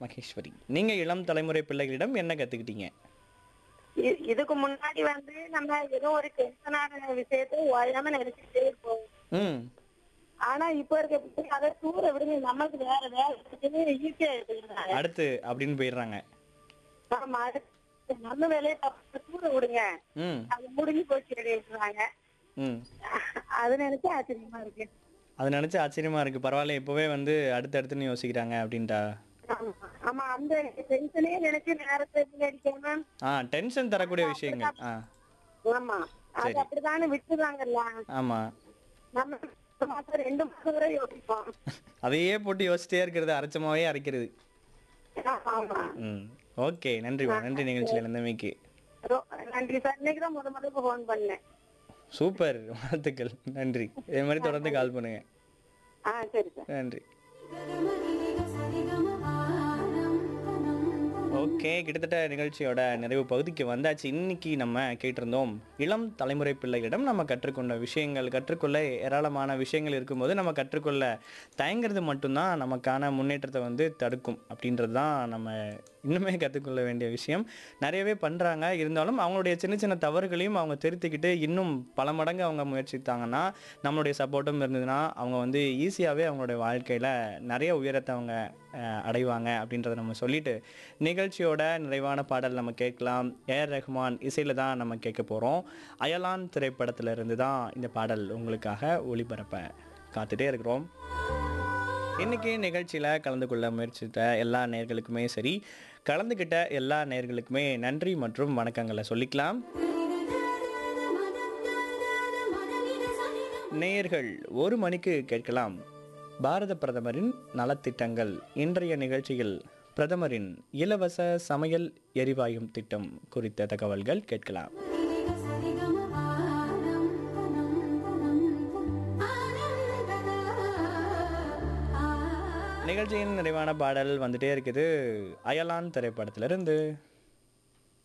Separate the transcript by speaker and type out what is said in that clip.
Speaker 1: மகேஸ்வரி நீங்க இளம் தலைமுறை பிள்ளைகளிடம் என்ன கத்துக்கிட்டீங்க
Speaker 2: இ- இதுக்கு முன்னாடி வந்து நம்ம ஏதோ ஒரு டென்ஷனான விஷயத்த ஓயாம நினைச்சுட்டே இருப்போம்
Speaker 1: ம்
Speaker 2: ஆனா இப்ப இருக்க பிள்ளைங்க அதை தூர விடுங்க நம்மளுக்கு வேற வேலை இருக்குன்னு ஈஸியா எடுத்துக்கிறாங்க
Speaker 1: அடுத்து அப்படின்னு போயிடுறாங்க
Speaker 2: ஆமா அடுத்து நம்ம வேலையை தப்பு தூர விடுங்க
Speaker 1: ம்
Speaker 2: அது முடிஞ்சு போச்சு அப்படின்றாங்க
Speaker 1: ம்
Speaker 2: அது நினைச்சு ஆச்சரியமா இருக்கு
Speaker 1: அது நினைச்சு ஆச்சரியமா இருக்கு பரவாயில்ல இப்பவே வந்து அடுத்தடுத்துன்னு யோசிக்கிறாங்க அப்படின்ட்டா
Speaker 2: ஆமா. ஆமா அந்த டென்ஷனே நினைச்சு நேரத்தை வீணடிக்காம
Speaker 1: ஆ டென்ஷன் தரக்கூடிய விஷயங்கள் ஆ
Speaker 2: ஆமா அது அப்படித்தானே விட்டுறாங்கல்ல
Speaker 1: ஆமா
Speaker 2: நம்ம ஒரு மாசம் ரெண்டு மாசம் வரை யோசிப்போம்
Speaker 1: அதையே போட்டு யோசிச்சிட்டே இருக்கிறது அரைச்சமாவே அரைக்கிறது
Speaker 2: ஆமா ஆமா
Speaker 1: ம் ஓகே நன்றிமா நன்றி நிகழ்ச்சியில் இருந்தமைக்கு
Speaker 2: ரொ- நன்றி சார் இன்னைக்கு தான் முத முதல்ல போன் பண்ணேன்
Speaker 1: சூப்பர் வாழ்த்துக்கள் நன்றி இதே மாதிரி தொடர்ந்து கால் பண்ணுங்க
Speaker 2: ஆ சரி சார்
Speaker 1: நன்றி ஓகே கிட்டத்தட்ட நிகழ்ச்சியோட நிறைவு பகுதிக்கு வந்தாச்சு இன்னைக்கு நம்ம கேட்டிருந்தோம் இளம் தலைமுறை பிள்ளைகளிடம் நம்ம கற்றுக்கொண்ட விஷயங்கள் கற்றுக்கொள்ள ஏராளமான விஷயங்கள் இருக்கும்போது நம்ம கற்றுக்கொள்ள தயங்குறது மட்டும்தான் நமக்கான முன்னேற்றத்தை வந்து தடுக்கும் அப்படின்றது தான் நம்ம இன்னுமே கற்றுக்கொள்ள வேண்டிய விஷயம் நிறையவே பண்ணுறாங்க இருந்தாலும் அவங்களுடைய சின்ன சின்ன தவறுகளையும் அவங்க திருத்திக்கிட்டு இன்னும் பல மடங்கு அவங்க முயற்சித்தாங்கன்னா நம்மளுடைய சப்போர்ட்டும் இருந்ததுன்னா அவங்க வந்து ஈஸியாகவே அவங்களுடைய வாழ்க்கையில் நிறைய உயரத்தை அவங்க அஹ், அடைவாங்க அப்படின்றத நம்ம சொல்லிட்டு நிகழ்ச்சியோட நிறைவான பாடல் நம்ம கேட்கலாம் ஏஆர் ரஹ்மான் இசையில் தான் நம்ம கேட்க போகிறோம் அயலான் திரைப்படத்துல இருந்து தான் இந்த பாடல் உங்களுக்காக ஒளிபரப்ப காத்துட்டே இருக்கிறோம் இன்னைக்கு நிகழ்ச்சியில் கலந்து கொள்ள முயற்சித்த எல்லா நேர்களுக்குமே சரி கலந்துக்கிட்ட எல்லா நேர்களுக்குமே நன்றி மற்றும் வணக்கங்களை சொல்லிக்கலாம் நேயர்கள் ஒரு மணிக்கு கேட்கலாம் பாரத பிரதமரின் நலத்திட்டங்கள் இன்றைய நிகழ்ச்சியில் பிரதமரின் இலவச சமையல் எரிவாயும் திட்டம் குறித்த தகவல்கள் கேட்கலாம் நிகழ்ச்சியின் நிறைவான பாடல் வந்துட்டே இருக்குது அயலான் திரைப்படத்திலிருந்து